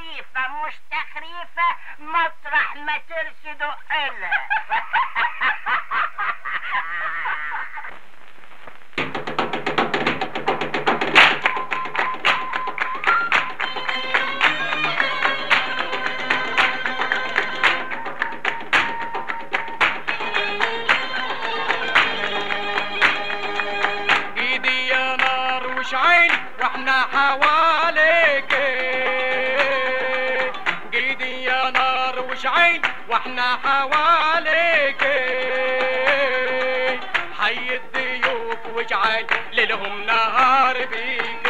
خفيفة مش تخريفة مطرح ما ترسد قلة ايدي يا نار وش عين واحنا حواليك ايدي يا نار وش عين واحنا حواليك حي الضيوف واجعل ليلهم نهار بيك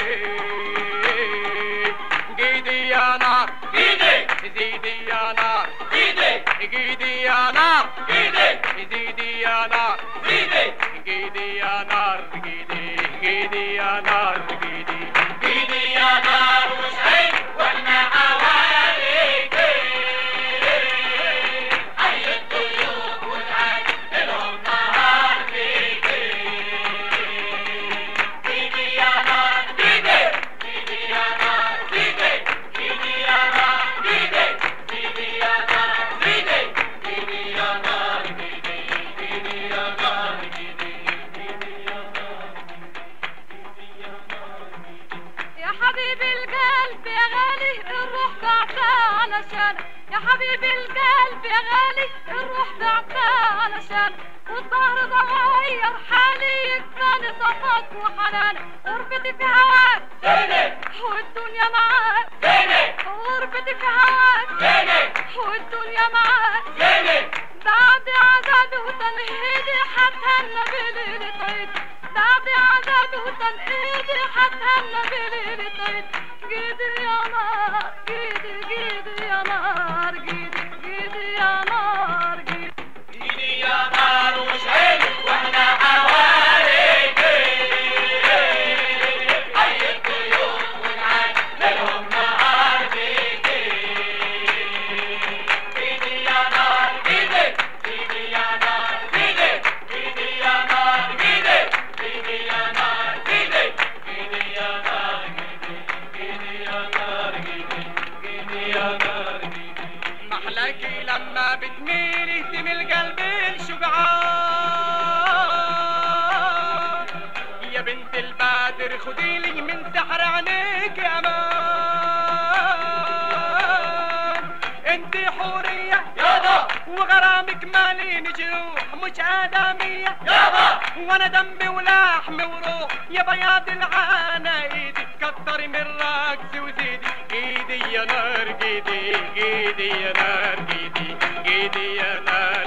ايدي يا نار ايدي زيدي يا نار ايدي ايدي يا نار ايدي زيدي يا نار ايدي ايدي يا نار ايدي ايدي يا نار ايدي ايدي يا نار وسعيد واحنا حواليك حي الضيوف والعين لهم نهار فيك ايدي يا نار ايدي ايدي يا نار ايدي ايدي يا نار ايدي ايدي يا نار ايدي ايدي يا نار ايدي ايدي يا نار ايدي ايدي يا نار يا حبيبي القلب يا غالي الروح ضعفة علشانك يا حبيبي القلب يا غالي الروح ضعفة علشانك والظهر ضغير حالي يكفاني صفاك وحنانك غربتي في هواك والدنيا معاك غربتي في هواك والدنيا معاك بعد عذابي وتنهيدي حتهنى بليلة عيد بعد عذابي وتنهيدي حتهنى بليلة عيد جيدي يا نار جيدي جيدي يا نار جيدي جيدي يا نار جيدي ايدي يا نار وسعيد واحنا حواليك حي الضيوف والعين لهم نهار فيك ايدي يا نار ايدي ايدي يا نار ايدي ايدي يا نار ايدي ايدي يا نار ايدي ايدي يا نار ايدي ايدي يا نار ايدي ايدي يا نار ايدي محلاكي لما بتميل يهتم القلب الشجعان يا بنت البدر خديلي من سحر عينيك امان انت حورية يابا وغرامك مالين جروح مش آدمية يابا وانا دمي ولحمي وروح يا بياض العانة ايدي كتري من الرقص وزيدي ايدي يا نار ايدي ايدي يا نار ايدي ايدي يا نار